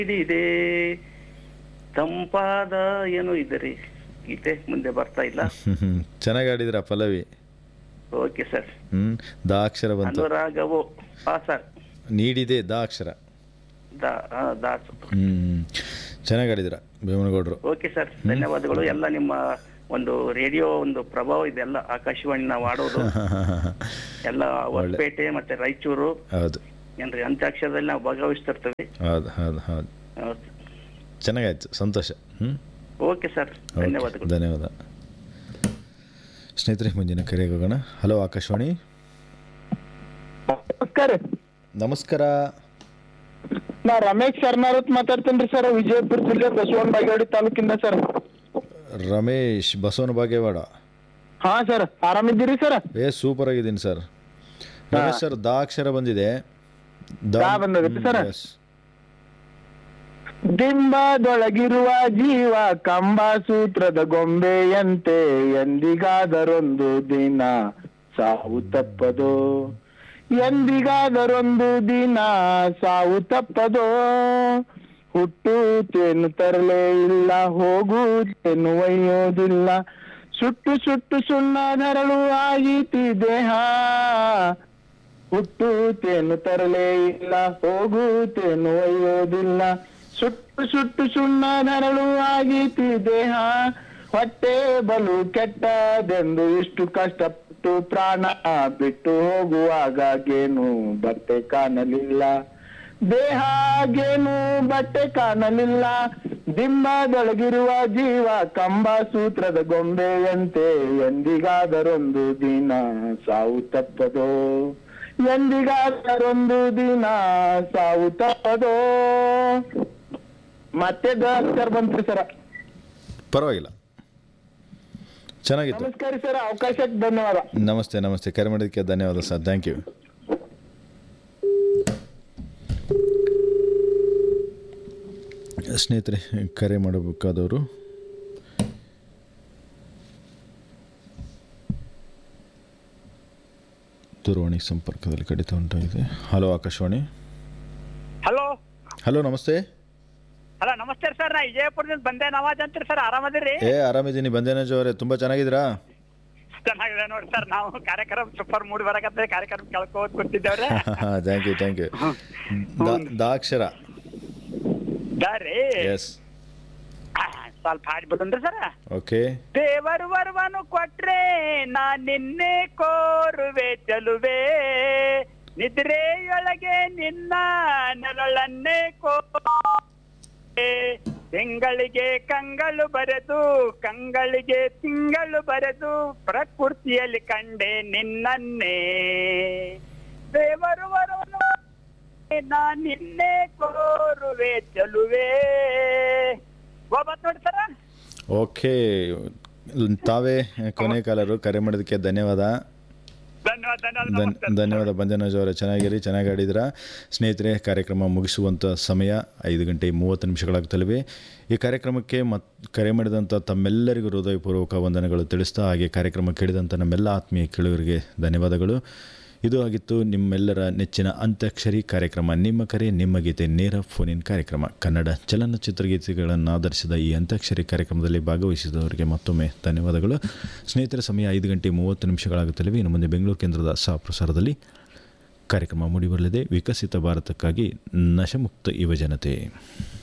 ಇದೆ ತಂಪಾದ ಏನೋ ಇದೆ ರೀ ಗೀತೆ ಮುಂದೆ ಬರ್ತಾ ಇಲ್ಲ ಚೆನ್ನಾಗಿ ಆಡಿದ್ರ ಪಲ್ಲವಿ ಓಕೆ ಸರ್ ಹ್ಮ್ ದಾ ಅಕ್ಷರ ಬಂತು ಅನುರಾಗವು ಹಾ ಸರ್ ನೀಡಿದೆ ದಾ ಅಕ್ಷರ ದಾ ಆ, ದಾಸು ಹ್ಮ್ ಚೆನ್ನಾಗಿ ಆಡಿದ್ರ ಭೀಮನಗೌಡರು ಓಕೆ ಸರ್ ಧನ್ಯವಾದಗಳು ಎಲ್ಲ ನಿಮ್ಮ ಒಂದು ರೇಡಿಯೋ ಒಂದು ಪ್ರಭಾವ ಇದೆಲ್ಲ ಆಕಾಶವಾಣಿ ನಾವು ಆಡೋದು ಎಲ್ಲ ಹೊಸಪೇಟೆ ಮತ್ತೆ ರಾಯಚೂರು ಹೌದು ಏನ್ರಿ ಅಂತ್ಯಾಕ್ಷರದಲ್ಲಿ ನಾವು ಭಾಗವಹಿಸ್ತಿರ್ತೀವಿ ಹೌದು ಹೌದು ಹೌದು ಹೌದು. ಚೆನ್ನಾಗಾಯ್ತು ಸಂತೋಷ ಹ್ಮ್ ಓಕೆ ಸರ್ ಓಕೆ, ಧನ್ಯವಾದಗಳು ಧನ್ಯವಾದ ಸ್ನೇಹಿತರೆ ಮುಂದಿನ ಕರೆಗೆ ಹೋಗೋಣ ಹಲೋ ಆಕಾಶವಾಣಿ ನಮಸ್ಕಾರ ನಮಸ್ಕಾರ ನಾ ರಮೇಶ್ ಶರ್ಮಾರತ್ ಮಾತಾಡ್ತೇನ್ರಿ ಸರ್ ವಿಜಯಪುರ ಜಿಲ್ಲೆ ಬಸವನ ಬಾಗೇವಾಡಿ ತಾಲೂಕಿಂದ ಸರ್ ರಮೇಶ್ ಬಸವನ ಬಾಗೇವಾಡ ಹಾ ಸರ್ ಆರಾಮಿದ್ದೀರಿ ಸರ್ ಏ ಸೂಪರ್ ಆಗಿದ್ದೀನಿ ಸರ್ ರಮೇಶ್ ಸರ್ ದಾ ಅಕ್ಷರ ಬಂದಿದೆ ದಾ ಬಂದದೈತೆ ಸರ್? Yes. ಡಿಂಬದೊಳಗಿರುವ ಜೀವ ಕಂಬ ಸೂತ್ರದ ಗೊಂಬೆಯಂತೆ ಎಂದಿಗಾದರೊಂದು ದಿನ ಸಾವು ತಪ್ಪದೋ ಎಂದಿಗಾದರೊಂದು ದಿನ ಸಾವು ತಪ್ಪದೋ ಹುಟ್ಟುತ್ತೇನು ತರಲೇ ಇಲ್ಲ ಹೋಗುತ್ತೇನು ಒಯ್ಯೋದಿಲ್ಲ ಸುಟ್ಟು ಸುಟ್ಟು ಸುಣ್ಣ ಧರಳು ಆಯಿತಿ ದೇಹ ಹುಟ್ಟುತ್ತೇನು ತರಲೇ ಇಲ್ಲ ಹೋಗುತ್ತೇನು ಒಯ್ಯೋದಿಲ್ಲ ಸುಟ್ಟು ಸುಟ್ಟು ಸುಣ್ಣ ನರಳು ಆಗೀತಿ ದೇಹ ಹೊಟ್ಟೆ ಬಲು ಕೆಟ್ಟದೆಂದು ಇಷ್ಟು ಕಷ್ಟಪಟ್ಟು ಪ್ರಾಣ ಬಿಟ್ಟು ಹೋಗುವಾಗ ಗೇನು ಬಟ್ಟೆ ಕಾಣಲಿಲ್ಲ ದೇಹ ಗೇನು ಬಟ್ಟೆ ಕಾಣಲಿಲ್ಲ ದಿಂಬದೊಳಗಿರುವ ಜೀವ ಕಂಬ ಸೂತ್ರದ ಗೊಂಬೆಯಂತೆ ಎಂದಿಗಾದರೊಂದು ದಿನ ಸಾವು ತಪ್ಪದೋ ಎಂದಿಗಾದರೊಂದು ದಿನ ಸಾವು ತಪ್ಪದೋ ಮತ್ತೆ ಸರ್ ಬಂತ್ರಿ ಸರ ಪರವಾಗಿಲ್ಲ ಚೆನ್ನಾಗಿತ್ತು ನಮಸ್ಕಾರ ಸರ್ ಅವಕಾಶಕ್ಕೆ ಧನ್ಯವಾದ ನಮಸ್ತೆ ನಮಸ್ತೆ ಕರೆ ಮಾಡೋದಕ್ಕೆ ಧನ್ಯವಾದ ಸರ್ ಥ್ಯಾಂಕ್ ಯು ಸ್ನೇಹಿತರೆ ಕರೆ ಮಾಡಬೇಕಾದವರು ದೂರವಾಣಿ ಸಂಪರ್ಕದಲ್ಲಿ ಕಡಿತ ಉಂಟಾಗಿದೆ ಹಲೋ ಆಕಾಶವಾಣಿ ಹಲೋ ಹಲೋ ನಮಸ್ತೆ ಹಲೋ ನಮಸ್ತೆ ಸರ್ ನಾ ವಿಜಯಪುರದಿಂದ ಬಂದೆ ನವಾಜ್ ಅಂತೀರಿ ಸರ್ ಆರಾಮದಿರಿ ಏ ಆರಾಮಿದ್ದೀನಿ ಬಂದೇನಜ್ ಅವರೇ ತುಂಬ ಚೆನ್ನಾಗಿದ್ದೀರಾ ಚೆನ್ನಾಗಿದೆ ನೋಡಿ ಸರ್ ನಾವು ಕಾರ್ಯಕ್ರಮ ಸೂಪರ್ ಮೂಡಿ ಬರಕತ್ತೆ ಕಾರ್ಯಕ್ರಮ ಕೇಳ್ಕೋದ್ ಕೂತಿದ್ದೇವ್ರೆ ಥ್ಯಾಂಕ್ ಯು ಥ್ಯಾಂಕ್ ಯು ದಾಕ್ಷರ ದಾರಿ ಎಸ್ ಸ್ವಲ್ಪ ಹಾಡ್ಬಿಡುನ್ರಿ ಸರ್ ಓಕೆ ದೇವರು ವರವನ್ನು ಕೊಟ್ರೆ ನಾ ನಿನ್ನೆ ಕೋರುವೆ ಚಲುವೆ ನಿದ್ರೆಯೊಳಗೆ ನಿನ್ನ ನೆರಳನ್ನೇ ಕೋ ತಿಂಗಳಿಗೆ ಕಂಗಳು ಬರೆದು ಕಂಗಳಿಗೆ ತಿಂಗಳು ಬರೆದು ಪ್ರಕೃತಿಯಲ್ಲಿ ಕಂಡೆ ನಿನ್ನನ್ನೇ ದೇವರು ವರವನ್ನು ನಾ ನಿನ್ನೆ ಕೋರುವೆ ಚಲುವೆ ಹೋಗ್ಬತ್ ನೋಡಿ ಸರ ಓಕೆ ತಾವೇ ಕೊನೆ ಕಾಲರು ಕರೆ ಮಾಡೋದಕ್ಕೆ ಧನ್ಯವಾದ ಧನ್ಯವಾದ ಧನ್ಯವಾದ ಧನ್ ನಮಸ್ತೆ. ಧನ್ಯವಾದ ಬಂಜನಜ್ ಅವರೇ ಚೆನ್ನಾಗಿರಿ ಚೆನ್ನಾಗಿ ಆಡಿದ್ರ ಸ್ನೇಹಿತರೆ ಕಾರ್ಯಕ್ರಮ ಮುಗಿಸುವಂಥ ಸಮಯ ಐದು ಗಂಟೆ ಮೂವತ್ತು ನಿಮಿಷಗಳಾಗ್ತಲಿವೆ ಈ ಕಾರ್ಯಕ್ರಮಕ್ಕೆ ಮತ್ ಕರೆ ಮಾಡಿದಂಥ ತಮ್ಮೆಲ್ಲರಿಗೂ ಹೃದಯಪೂರ್ವಕ ವಂದನೆಗಳು ತಿಳಿಸ್ತಾ ಹಾಗೆ ಕಾರ್ಯಕ್ರಮ ಕೇಳಿದಂಥ ನಮ್ಮೆಲ್ಲ ಆತ್ಮೀಯ ಕೇಳುಗರಿಗೆ ಧನ್ಯವಾದಗಳು ಇದು ಆಗಿತ್ತು ನಿಮ್ಮೆಲ್ಲರ ನೆಚ್ಚಿನ ಅಂತ್ಯಾಕ್ಷರಿ ಕಾರ್ಯಕ್ರಮ ನಿಮ್ಮ ಕರೆ ನಿಮ್ಮ ಗೀತೆ ನೇರ ಫೋನಿನ್ ಕಾರ್ಯಕ್ರಮ ಕನ್ನಡ ಚಲನಚಿತ್ರ ಗೀತೆಗಳನ್ನು ಆಧರಿಸಿದ ಈ ಅಂತ್ಯಾಕ್ಷರಿ ಕಾರ್ಯಕ್ರಮದಲ್ಲಿ ಭಾಗವಹಿಸಿದವರಿಗೆ ಮತ್ತೊಮ್ಮೆ ಧನ್ಯವಾದಗಳು ಸ್ನೇಹಿತರ ಸಮಯ ಐದು ಗಂಟೆ ಮೂವತ್ತು ನಿಮಿಷಗಳಾಗುತ್ತಲಿವೆ ಇನ್ನು ಮುಂದೆ ಬೆಂಗಳೂರು ಕೇಂದ್ರದ ಸಹ ಪ್ರಸಾರದಲ್ಲಿ ಕಾರ್ಯಕ್ರಮ ಮೂಡಿಬರಲಿದೆ ವಿಕಸಿತ ಭಾರತಕ್ಕಾಗಿ ನಶಮುಕ್ತ ಯುವಜನತೆ